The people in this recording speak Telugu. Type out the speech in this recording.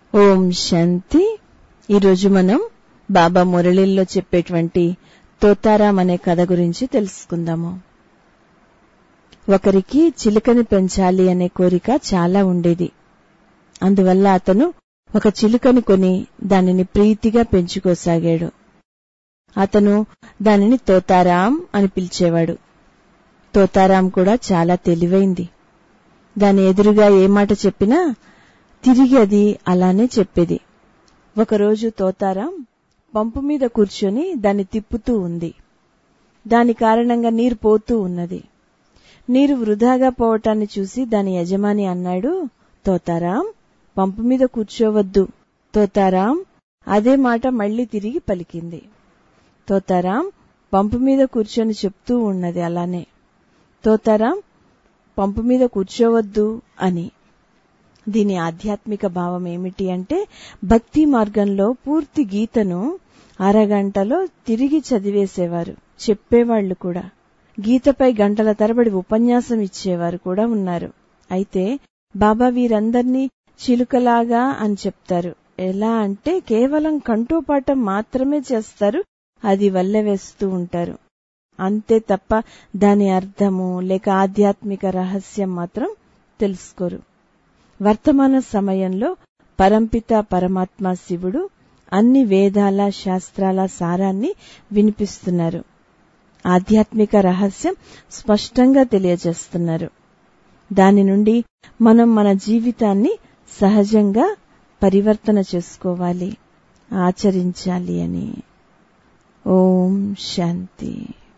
ఓం శాంతి ఈరోజు మనం బాబా మురళిల్లో చెప్పేటువంటి తోతారాం అనే కథ గురించి తెలుసుకుందాము ఒకరికి చిలుకని పెంచాలి అనే కోరిక చాలా ఉండేది అందువల్ల అతను ఒక చిలుకని కొని దానిని ప్రీతిగా పెంచుకోసాగాడు అతను దానిని తోతారాం అని పిలిచేవాడు తోతారాం కూడా చాలా తెలివైంది దాని ఎదురుగా ఏ మాట చెప్పినా తిరిగి అది అలానే చెప్పేది ఒకరోజు తోతారాం పంపు మీద కూర్చొని దాన్ని తిప్పుతూ ఉంది దాని కారణంగా నీరు పోతూ ఉన్నది నీరు వృధాగా పోవటాన్ని చూసి దాని యజమాని అన్నాడు తోతారాం పంపు మీద కూర్చోవద్దు తోతారాం అదే మాట మళ్లీ తిరిగి పలికింది తోతారాం పంపు మీద కూర్చొని చెప్తూ ఉన్నది అలానే తోతారాం పంపు మీద కూర్చోవద్దు అని దీని ఆధ్యాత్మిక భావం ఏమిటి అంటే భక్తి మార్గంలో పూర్తి గీతను అరగంటలో తిరిగి చదివేసేవారు చెప్పేవాళ్లు కూడా గీతపై గంటల తరబడి ఉపన్యాసం ఇచ్చేవారు కూడా ఉన్నారు అయితే బాబా వీరందర్నీ చిలుకలాగా అని చెప్తారు ఎలా అంటే కేవలం కంఠోపాఠం మాత్రమే చేస్తారు అది వల్లెవేస్తూ ఉంటారు అంతే తప్ప దాని అర్థము లేక ఆధ్యాత్మిక రహస్యం మాత్రం తెలుసుకోరు వర్తమాన సమయంలో పరంపిత పరమాత్మ శివుడు అన్ని వేదాల శాస్త్రాల సారాన్ని వినిపిస్తున్నారు ఆధ్యాత్మిక రహస్యం స్పష్టంగా తెలియజేస్తున్నారు దాని నుండి మనం మన జీవితాన్ని సహజంగా పరివర్తన చేసుకోవాలి ఆచరించాలి అని ఓం శాంతి